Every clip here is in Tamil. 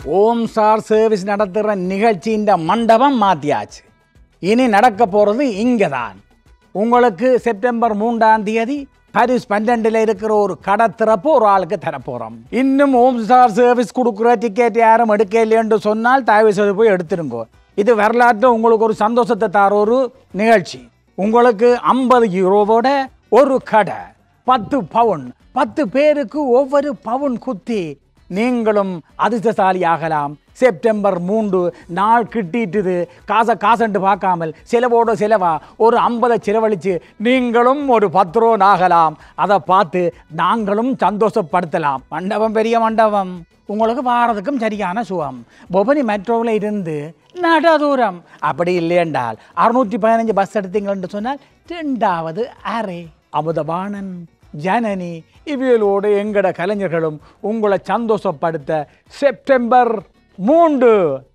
ஓம் ஸ்டார் சர்வீஸ் நடத்துகிற நிகழ்ச்சியின் மண்டபம் மாத்தியாச்சு இனி நடக்க போகிறது இங்கே தான் உங்களுக்கு செப்டம்பர் மூன்றாம் தேதி பாரிஸ் பன்னெண்டில் இருக்கிற ஒரு கடை திறப்பு ஒரு ஆளுக்கு தரப்போகிறோம் இன்னும் ஹோம் ஸ்டார் சர்வீஸ் கொடுக்குற டிக்கெட் யாரும் எடுக்க இல்லைன்னு சொன்னால் தயவு செய்து போய் எடுத்துருங்கோ இது வரலாற்று உங்களுக்கு ஒரு சந்தோஷத்தை தர ஒரு நிகழ்ச்சி உங்களுக்கு ஐம்பது யூரோவோட ஒரு கடை பத்து பவுன் பத்து பேருக்கு ஒவ்வொரு பவுன் குத்தி நீங்களும் அதிர்ஷ்டசாலி ஆகலாம் செப்டம்பர் மூன்று நாள் கிட்டிட்டுது காசை காசண்டு பார்க்காமல் செலவோட செலவா ஒரு ஐம்பதை செலவழித்து நீங்களும் ஒரு பத்து ரூபா ஆகலாம் அதை பார்த்து நாங்களும் சந்தோஷப்படுத்தலாம் மண்டபம் பெரிய மண்டபம் உங்களுக்கு வாரதுக்கும் சரியான சுகம் பொபனி மெட்ரோவில் இருந்து நட தூரம் அப்படி இல்லையென்றால் அறுநூற்றி பதினஞ்சு பஸ் எடுத்தீங்கன்னு சொன்னால் ரெண்டாவது அரை அமுதபாணன் ஜனனி இவியலோடு எங்கட கலைஞர்களும் உங்களை சந்தோஷப்படுத்த செப்டம்பர் மூன்று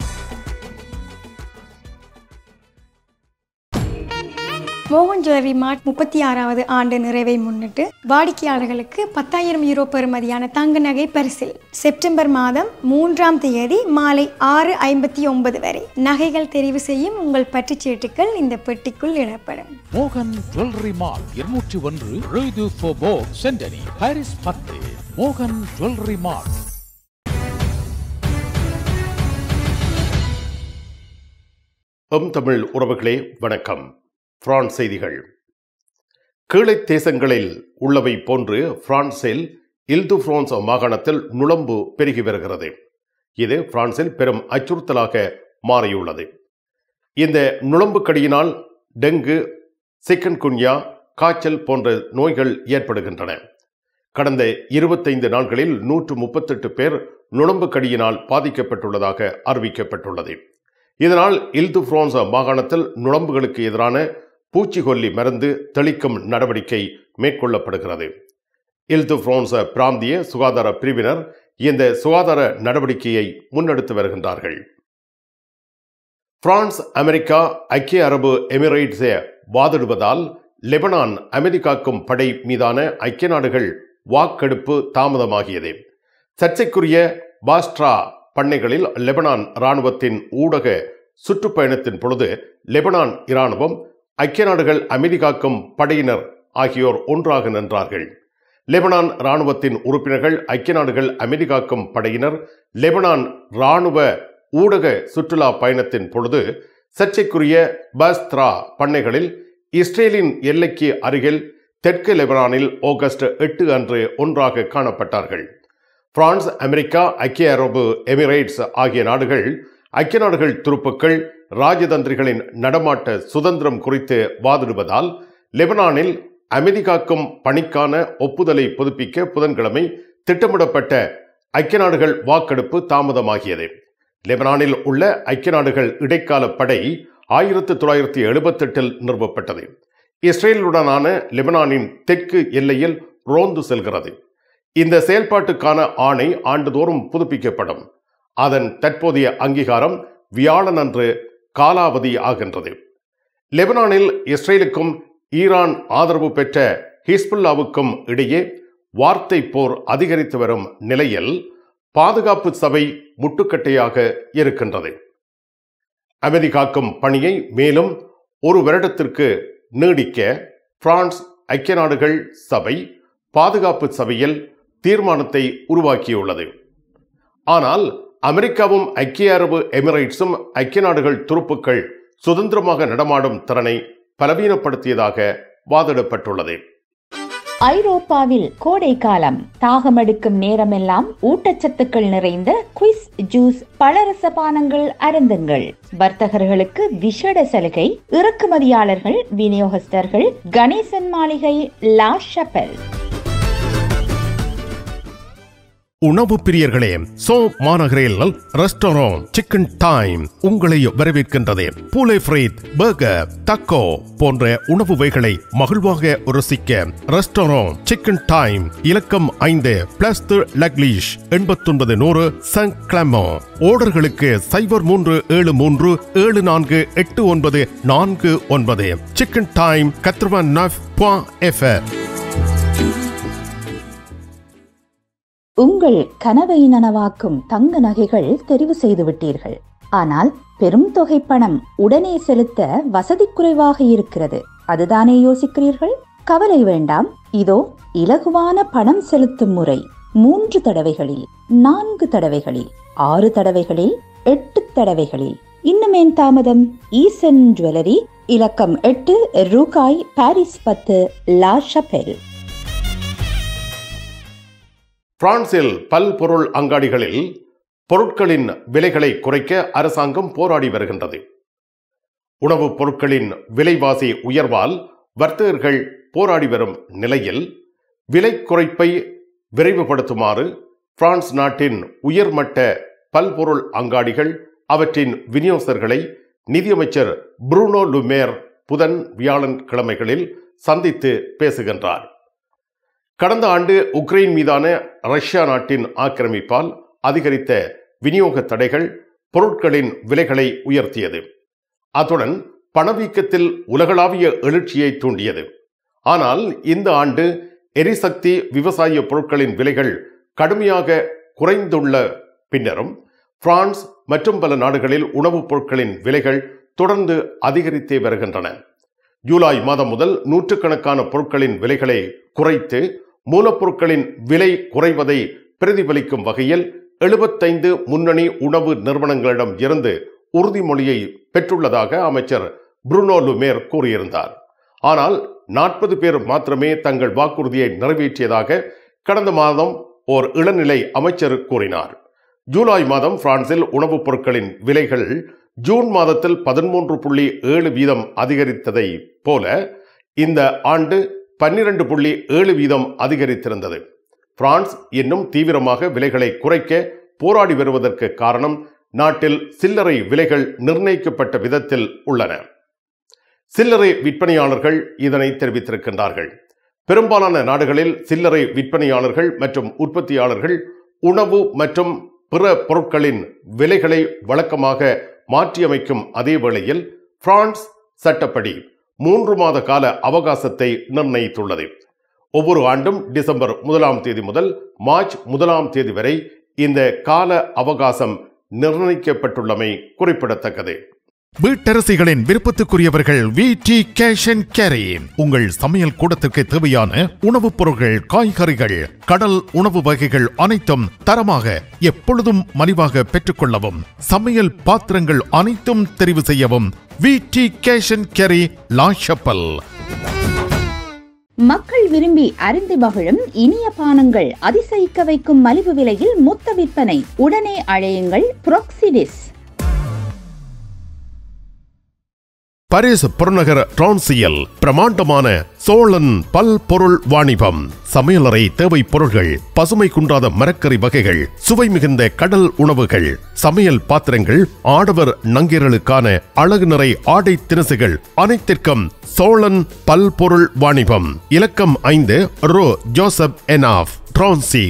மோகன் ஜுவல்லரி மார்ட் முப்பத்தி ஆறாவது ஆண்டு நிறைவை முன்னிட்டு வாடிக்கையாளர்களுக்கு பத்தாயிரம் யூரோ பெறுமதியான தங்க நகை பரிசில் செப்டம்பர் மாதம் மூன்றாம் தேதி மாலை ஆறு ஐம்பத்தி ஒன்பது வரை நகைகள் தெரிவு செய்யும் உங்கள் பற்றுச்சீட்டுகள் இந்த பெட்டிக்குள் இடப்படும் மோகன் ஜுவல்லரி மால் இருநூற்றி ஒன்று ரூது ஃபோபோ சென்டனி பாரிஸ் பத்து மோகன் ஜுவல்லரி மால் எம் தமிழ் உறவுகளே வணக்கம் பிரான்ஸ் செய்திகள் கீழை தேசங்களில் உள்ளவை போன்று பிரான்சில் இல்து பிரான்ஸ் மாகாணத்தில் நுளம்பு பெருகி வருகிறது இது பிரான்சில் பெரும் அச்சுறுத்தலாக மாறியுள்ளது இந்த நுளம்பு கடியினால் டெங்கு சிக்கன் குன்யா காய்ச்சல் போன்ற நோய்கள் ஏற்படுகின்றன கடந்த இருபத்தைந்து நாட்களில் நூற்று முப்பத்தெட்டு பேர் நுளம்பு கடியினால் பாதிக்கப்பட்டுள்ளதாக அறிவிக்கப்பட்டுள்ளது இதனால் இல்து பிரான்ஸ் மாகாணத்தில் நுளம்புகளுக்கு எதிரான பூச்சிக்கொல்லி மருந்து தெளிக்கும் நடவடிக்கை மேற்கொள்ளப்படுகிறது இல்து பிரான்ஸ் பிராந்திய சுகாதார பிரிவினர் இந்த சுகாதார நடவடிக்கையை முன்னெடுத்து வருகின்றார்கள் பிரான்ஸ் அமெரிக்கா ஐக்கிய அரபு எமிரேட்ஸை வாதிடுவதால் லெபனான் அமெரிக்காக்கும் படை மீதான ஐக்கிய நாடுகள் வாக்கெடுப்பு தாமதமாகியது சர்ச்சைக்குரிய பாஸ்ட்ரா பண்ணைகளில் லெபனான் இராணுவத்தின் ஊடக சுற்றுப்பயணத்தின் பொழுது லெபனான் இராணுவம் ஐக்கிய நாடுகள் அமெரிக்காக்கும் படையினர் ஆகியோர் ஒன்றாக நின்றார்கள் லெபனான் இராணுவத்தின் உறுப்பினர்கள் ஐக்கிய நாடுகள் அமெரிக்காக்கும் படையினர் லெபனான் இராணுவ ஊடக சுற்றுலா பயணத்தின் பொழுது சர்ச்சைக்குரிய பஸ்த்ரா பண்ணைகளில் இஸ்ரேலின் எல்லைக்கு அருகில் தெற்கு லெபனானில் ஆகஸ்ட் எட்டு அன்று ஒன்றாக காணப்பட்டார்கள் பிரான்ஸ் அமெரிக்கா ஐக்கிய அரபு எமிரேட்ஸ் ஆகிய நாடுகள் ஐக்கிய நாடுகள் துருப்புக்கள் ராஜதந்திரிகளின் நடமாட்ட சுதந்திரம் குறித்து வாதிடுவதால் லெபனானில் அமெரிக்காக்கும் பணிக்கான ஒப்புதலை புதுப்பிக்க புதன்கிழமை திட்டமிடப்பட்ட ஐக்கிய நாடுகள் வாக்கெடுப்பு தாமதமாகியது லெபனானில் உள்ள ஐக்கிய நாடுகள் இடைக்கால படை ஆயிரத்து தொள்ளாயிரத்தி எழுபத்தெட்டில் நிறுவப்பட்டது இஸ்ரேலுடனான லெபனானின் தெற்கு எல்லையில் ரோந்து செல்கிறது இந்த செயல்பாட்டுக்கான ஆணை ஆண்டுதோறும் புதுப்பிக்கப்படும் அதன் தற்போதைய அங்கீகாரம் வியாழனன்று காலாவதி ஆகின்றது லெபனானில் இஸ்ரேலுக்கும் ஈரான் ஆதரவு பெற்ற ஹிஸ்புல்லாவுக்கும் இடையே வார்த்தை போர் அதிகரித்து வரும் நிலையில் பாதுகாப்பு சபை முட்டுக்கட்டையாக இருக்கின்றது அமெரிக்காக்கும் பணியை மேலும் ஒரு வருடத்திற்கு நீடிக்க பிரான்ஸ் ஐக்கிய நாடுகள் சபை பாதுகாப்பு சபையில் தீர்மானத்தை உருவாக்கியுள்ளது ஆனால் அமெரிக்காவும் ஐக்கிய அரபு எமிரேட்ஸும் ஐக்கிய நாடுகள் துருப்புக்கள் சுதந்திரமாக நடமாடும் திறனை பலவீனப்படுத்தியதாக வாதிடப்பட்டுள்ளது ஐரோப்பாவில் கோடை காலம் தாகமெடுக்கும் நேரமெல்லாம் ஊட்டச்சத்துக்கள் நிறைந்த குயிஸ் ஜூஸ் பழரச பானங்கள் அருந்துங்கள் வர்த்தகர்களுக்கு விசேட சலுகை இறக்குமதியாளர்கள் விநியோகஸ்தர்கள் கணேசன் மாளிகை லா ஷப்பல் உணவு பிரியர்களே சோ மாநகரில் ரெஸ்டாரண்ட் சிக்கன் டைம் உங்களை வரவேற்கின்றது பூலை ஃப்ரைத் பர்கர் தக்கோ போன்ற உணவு வகைகளை மகிழ்வாக ருசிக்க ரெஸ்டாரண்ட் சிக்கன் டைம் இலக்கம் ஐந்து பிளஸ் லக்லீஷ் எண்பத்தொன்பது நூறு சன் கிளமோ ஓர்டர்களுக்கு சைபர் மூன்று ஏழு மூன்று ஏழு நான்கு எட்டு ஒன்பது நான்கு ஒன்பது சிக்கன் டைம் கத்ரவன் நஃப் எஃப் உங்கள் கனவை நனவாக்கும் தங்க நகைகள் தெரிவு செய்து விட்டீர்கள் ஆனால் பெரும் தொகை பணம் உடனே செலுத்த வசதி குறைவாக இருக்கிறது அதுதானே யோசிக்கிறீர்கள் கவலை வேண்டாம் இதோ இலகுவான பணம் செலுத்தும் முறை மூன்று தடவைகளில் நான்கு தடவைகளில் ஆறு தடவைகளில் எட்டு தடவைகளில் இன்னுமேன் தாமதம் ஈசன் ஜுவல்லரி இலக்கம் எட்டு ரூகாய் பாரிஸ் பத்து லா ஷபெல் பிரான்சில் பல்பொருள் அங்காடிகளில் பொருட்களின் விலைகளை குறைக்க அரசாங்கம் போராடி வருகின்றது உணவுப் பொருட்களின் விலைவாசி உயர்வால் வர்த்தகர்கள் போராடி வரும் நிலையில் விலை குறைப்பை விரைவுபடுத்துமாறு பிரான்ஸ் நாட்டின் உயர்மட்ட பல்பொருள் அங்காடிகள் அவற்றின் விநியோகஸ்தர்களை நிதியமைச்சர் புரூனோ லுமேர் புதன் வியாழன் கிழமைகளில் சந்தித்து பேசுகின்றார் கடந்த ஆண்டு உக்ரைன் மீதான ரஷ்யா நாட்டின் ஆக்கிரமிப்பால் அதிகரித்த விநியோக தடைகள் பொருட்களின் விலைகளை உயர்த்தியது அத்துடன் பணவீக்கத்தில் உலகளாவிய எழுச்சியை தூண்டியது ஆனால் இந்த ஆண்டு எரிசக்தி விவசாய பொருட்களின் விலைகள் கடுமையாக குறைந்துள்ள பின்னரும் பிரான்ஸ் மற்றும் பல நாடுகளில் உணவுப் பொருட்களின் விலைகள் தொடர்ந்து அதிகரித்தே வருகின்றன ஜூலை மாதம் முதல் நூற்றுக்கணக்கான பொருட்களின் விலைகளை குறைத்து மூலப்பொருட்களின் விலை குறைவதை பிரதிபலிக்கும் வகையில் எழுபத்தைந்து முன்னணி உணவு நிறுவனங்களிடம் இருந்து உறுதிமொழியை பெற்றுள்ளதாக அமைச்சர் புருனோ லுமேர் கூறியிருந்தார் ஆனால் நாற்பது பேர் மாத்திரமே தங்கள் வாக்குறுதியை நிறைவேற்றியதாக கடந்த மாதம் ஓர் இளநிலை அமைச்சர் கூறினார் ஜூலை மாதம் பிரான்சில் உணவுப் பொருட்களின் விலைகள் ஜூன் மாதத்தில் பதிமூன்று புள்ளி ஏழு வீதம் அதிகரித்ததை போல இந்த ஆண்டு பன்னிரண்டு புள்ளி ஏழு வீதம் அதிகரித்திருந்தது பிரான்ஸ் இன்னும் தீவிரமாக விலைகளை குறைக்க போராடி வருவதற்கு காரணம் நாட்டில் சில்லறை விலைகள் நிர்ணயிக்கப்பட்ட விதத்தில் உள்ளன சில்லறை விற்பனையாளர்கள் இதனை தெரிவித்திருக்கின்றார்கள் பெரும்பாலான நாடுகளில் சில்லறை விற்பனையாளர்கள் மற்றும் உற்பத்தியாளர்கள் உணவு மற்றும் பிற பொருட்களின் விலைகளை வழக்கமாக மாற்றியமைக்கும் அதே வேளையில் பிரான்ஸ் சட்டப்படி மூன்று மாத கால அவகாசத்தை நிர்ணயித்துள்ளது ஒவ்வொரு ஆண்டும் டிசம்பர் முதலாம் தேதி முதல் மார்ச் முதலாம் தேதி வரை இந்த கால அவகாசம் நிர்ணயிக்கப்பட்டுள்ளமை குறிப்பிடத்தக்கது வீட்டரசிகளின் விருப்பத்துக்குரியவர்கள் V D cash and carry உங்கள் சமையல் கூடத்திற்கு தேவையான உணவுப் பொருட்கள் காய்கறிகள் கடல் உணவு வகைகள் அனைத்தும் தரமாக எப்பொழுதும் மலிவாக பெற்றுக்கொள்ளவும் சமையல் பாத்திரங்கள் அனைத்தும் தெரிவு செய்யவும் V D cash and carry La Chapelle மக்கள் விரும்பி அருந்தி மகிழும் இனிய பானங்கள் அதிசயிக்க வைக்கும் மலிவு விலையில் மொத்த விற்பனை உடனே அழையுங்கள் புரோக்சிடிஸ் பாரிஸ் புறநகர் டிரான்சியல் பிரமாண்டமான சோழன் பல்பொருள் வாணிபம் சமையலறை தேவை பொருள்கள் பசுமை குன்றாத மரக்கறி வகைகள் சுவை மிகுந்த கடல் உணவுகள் சமையல் பாத்திரங்கள் ஆடவர் நங்கீரலுக்கான அழகு நிறை ஆடை தினசுகள் அனைத்திற்கும் சோழன் பல்பொருள் வாணிபம் இலக்கம் ஐந்து ரோ ஜோசப் எனாஃப் டிரான்சி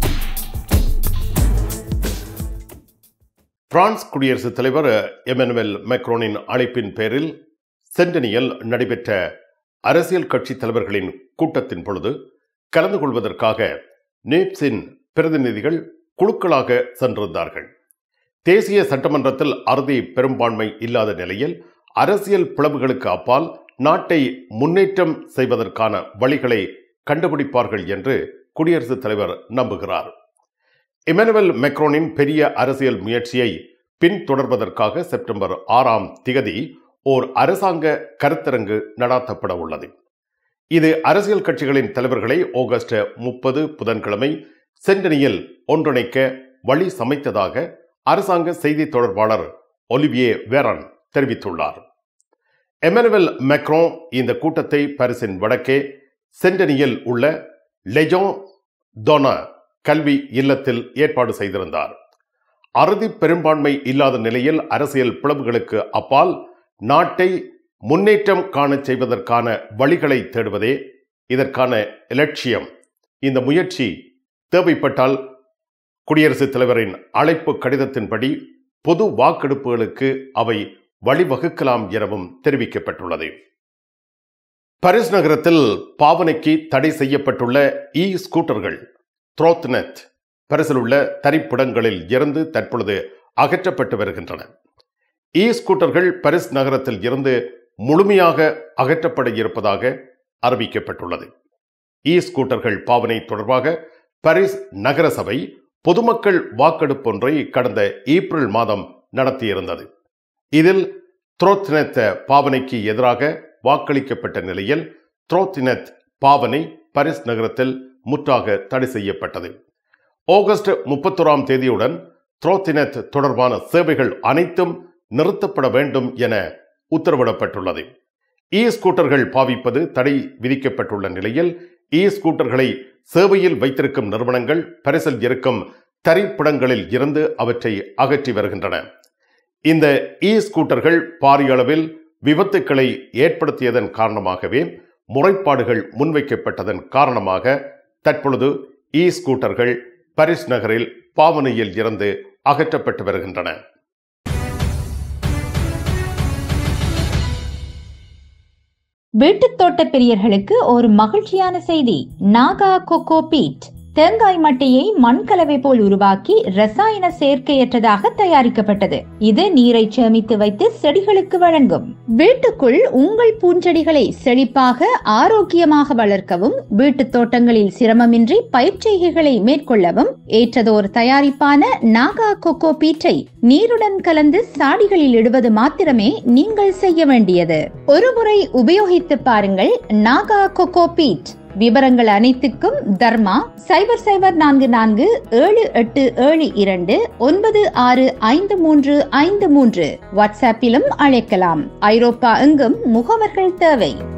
பிரான்ஸ் குடியரசுத் தலைவர் எமனுவல் மேக்ரோனின் அழைப்பின் பேரில் சென்டனியில் நடைபெற்ற அரசியல் கட்சி தலைவர்களின் கூட்டத்தின் பொழுது கலந்து கொள்வதற்காக நேப்ஸின் பிரதிநிதிகள் குழுக்களாக சென்றிருந்தார்கள் தேசிய சட்டமன்றத்தில் அறுதி பெரும்பான்மை இல்லாத நிலையில் அரசியல் பிளவுகளுக்கு அப்பால் நாட்டை முன்னேற்றம் செய்வதற்கான வழிகளை கண்டுபிடிப்பார்கள் என்று குடியரசுத் தலைவர் நம்புகிறார் இமானுவல் மெக்ரோனின் பெரிய அரசியல் முயற்சியை பின்தொடர்வதற்காக செப்டம்பர் ஆறாம் திகதி ஓர் அரசாங்க கருத்தரங்கு நடாத்தப்பட உள்ளது இது அரசியல் கட்சிகளின் தலைவர்களை ஆகஸ்ட் முப்பது புதன்கிழமை சென்டனியில் ஒன்றிணைக்க வழி சமைத்ததாக அரசாங்க செய்தி தொடர்பாளர் ஒலிவியே வேரன் தெரிவித்துள்ளார் எமனுவல் மெக்ரோ இந்த கூட்டத்தை பாரிஸின் வடக்கே சென்டனியில் உள்ள லெஜோன் டோனா கல்வி இல்லத்தில் ஏற்பாடு செய்திருந்தார் அறுதி பெரும்பான்மை இல்லாத நிலையில் அரசியல் பிளவுகளுக்கு அப்பால் நாட்டை முன்னேற்றம் காணச் செய்வதற்கான வழிகளை தேடுவதே இதற்கான இலட்சியம் இந்த முயற்சி தேவைப்பட்டால் குடியரசுத் தலைவரின் அழைப்பு கடிதத்தின்படி பொது வாக்கெடுப்புகளுக்கு அவை வழிவகுக்கலாம் எனவும் தெரிவிக்கப்பட்டுள்ளது பாரிஸ் நகரத்தில் பாவனைக்கு தடை செய்யப்பட்டுள்ள இ ஸ்கூட்டர்கள் த்ரோத்னெட் பரிசில் உள்ள தரிப்பிடங்களில் இருந்து தற்பொழுது அகற்றப்பட்டு வருகின்றன இ ஸ்கூட்டர்கள் பரிஸ் நகரத்தில் இருந்து முழுமையாக அகற்றப்பட இருப்பதாக அறிவிக்கப்பட்டுள்ளது இ ஸ்கூட்டர்கள் பாவனை தொடர்பாக பாரிஸ் நகர சபை பொதுமக்கள் வாக்கெடுப்பொன்றை கடந்த ஏப்ரல் மாதம் நடத்தியிருந்தது இதில் த்ரோத்னெத் பாவனைக்கு எதிராக வாக்களிக்கப்பட்ட நிலையில் த்ரோத்னெத் பாவனை பாரிஸ் நகரத்தில் முற்றாக தடை செய்யப்பட்டது ஆகஸ்ட் முப்பத்தோராம் தேதியுடன் த்ரோத்தினத் தொடர்பான சேவைகள் அனைத்தும் நிறுத்தப்பட வேண்டும் என உத்தரவிடப்பட்டுள்ளது இ ஸ்கூட்டர்கள் பாவிப்பது தடை விதிக்கப்பட்டுள்ள நிலையில் இ ஸ்கூட்டர்களை சேவையில் வைத்திருக்கும் நிறுவனங்கள் பரிசில் இருக்கும் தரிப்பிடங்களில் இருந்து அவற்றை அகற்றி வருகின்றன இந்த இ ஸ்கூட்டர்கள் பாரிய அளவில் விபத்துக்களை ஏற்படுத்தியதன் காரணமாகவே முறைப்பாடுகள் முன்வைக்கப்பட்டதன் காரணமாக தற்பொழுது இ ஸ்கூட்டர்கள் பாரிஸ் நகரில் பாவனையில் இருந்து அகற்றப்பட்டு வருகின்றன வீட்டுத் தோட்ட பிரியர்களுக்கு ஒரு மகிழ்ச்சியான செய்தி நாகா கொக்கோ பீட் தேங்காய் மட்டையை மண்கலவை போல் உருவாக்கி ரசாயன சேர்க்கையற்றதாக தயாரிக்கப்பட்டது இது நீரை சேமித்து வைத்து செடிகளுக்கு வழங்கும் வீட்டுக்குள் உங்கள் பூஞ்செடிகளை செழிப்பாக ஆரோக்கியமாக வளர்க்கவும் வீட்டுத் தோட்டங்களில் சிரமமின்றி பயிர்ச்செய்கைகளை மேற்கொள்ளவும் ஏற்றதோர் தயாரிப்பான நாகா கொக்கோ பீட்டை நீருடன் கலந்து சாடிகளில் இடுவது மாத்திரமே நீங்கள் செய்ய வேண்டியது ஒருமுறை உபயோகித்து பாருங்கள் நாகா கொக்கோ பீட் விவரங்கள் அனைத்துக்கும் தர்மா சைபர் சைபர் நான்கு நான்கு ஏழு எட்டு ஏழு இரண்டு ஒன்பது ஆறு ஐந்து மூன்று ஐந்து மூன்று வாட்ஸ்அப்பிலும் அழைக்கலாம் ஐரோப்பா எங்கும் முகவர்கள் தேவை